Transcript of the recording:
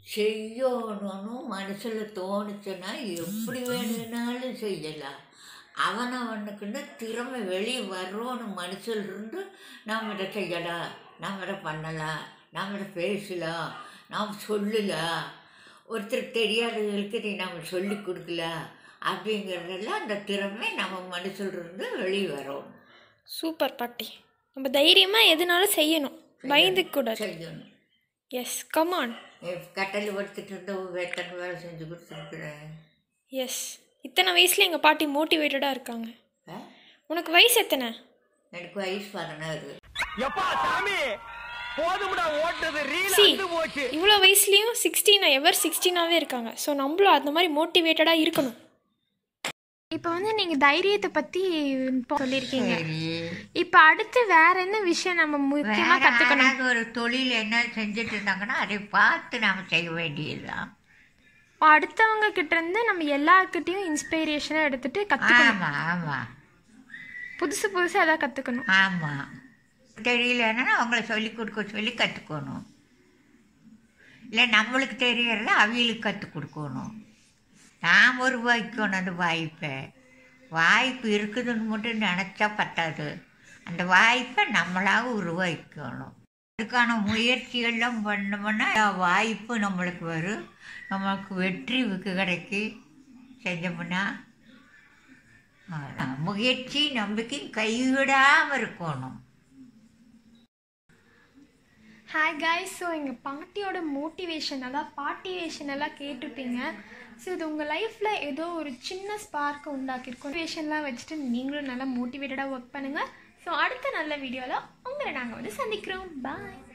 செய்யணும்னு மனசில் தோணுச்சுன்னா எப்படி வேணும்னாலும் செய்யலாம் அவனவனுக்குன்னு திறமை வெளியே வர்றோன்னு மனசில் இருந்து நாம் இதை செய்யலாம் நாம் இதை பண்ணலாம் நாம் இதை பேசலாம் நாம் சொல்லலாம் ஒருத்தருக்கு தெரியாதவங்களுக்கு இதை நாம் சொல்லி கொடுக்கலாம் அப்படிங்கிறதெல்லாம் அந்த திறமை நம்ம மனசில் இருந்து வெளியே வரும் சூப்பர் பாட்டி நம்ம தைரியமாக எதுனாலும் செய்யணும் பயந்துக்க கூடாது செய்யணும் எஸ் கமான் கட்டல் படுத்துட்டு இருந்த வேத்தனை வேலை செஞ்சு கொடுத்துருக்குறேன் எஸ் இத்தனை வயசுல எங்கள் பாட்டி மோட்டிவேட்டடாக இருக்காங்க ஆ? உனக்கு வயசு எத்தனை எனக்கு வயசு பதினாறு எப்பா சாமி போதும்டா ஓட்டுறது ரீல் சி வந்து போச்சு இவ்வளோ வயசுலேயும் சிக்ஸ்டீன் எவர் சிக்ஸ்டீனாகவே இருக்காங்க ஸோ நம்மளும் அந்த மாதிரி மோட்டிவேட்டடாக இருக்கணும் இப்போ வந்து நீங்கள் தைரியத்தை பற்றி சொல்லியிருக்கீங்க சரி இப்போ அடுத்து வேற என்ன விஷயம் நம்ம முக்கியமாக வேற கற்றுக்கணும் யாராவது ஒரு தொழில் என்ன செஞ்சுட்டு இருந்தாங்கன்னா அதை பார்த்து நாம் செய்ய வேண்டியதுதான் அடுத்தவங்க கிட்ட இருந்து நம்ம எல்லாருக்கிட்டையும் இன்ஸ்பிரேஷனாக எடுத்துட்டு கற்றுக்கணும் ஆமாம் ஆமாம் புதுசு புதுசாக எதாவது கற்றுக்கணும் ஆமாம் தெரியலன்னா அவங்கள சொல்லி கொடுக்க சொல்லி கற்றுக்கணும் இல்லை நம்மளுக்கு தெரியறத அவங்களுக்கு கற்றுக் கொடுக்கணும் நாம் உருவாக்கணும் அந்த வாய்ப்பை வாய்ப்பு இருக்குதுன்னு மட்டும் நினச்சா பத்தாது அந்த வாய்ப்பை நம்மளாக உருவாக்கணும் அதுக்கான முயற்சியெல்லாம் பண்ணோம்னா வாய்ப்பு நம்மளுக்கு வரும் நம்மளுக்கு வெற்றி கிடைக்கி செஞ்சோம்னா அதான். முயற்சி நம்பிக்கை கைவிடாமல் இருக்கணும் ஹாய் காய்ஸ் ஸோ எங்கள் பாட்டியோட மோட்டிவேஷன் அதாவது பாட்டிவேஷன் எல்லாம் கேட்டிருப்பீங்க ஸோ இது உங்கள் லைஃப்பில் ஏதோ ஒரு சின்ன ஸ்பார்க்கை உண்டாக்கியிருக்கும் மோட்டிவேஷன்லாம் வச்சுட்டு நீங்களும் நல்லா மோட்டிவேட்டடாக ஒர்க் பண்ணுங்கள் ஸோ அடுத்த நல்ல வீடியோவில் உங்களை நாங்கள் வந்து சந்திக்கிறோம் பாய்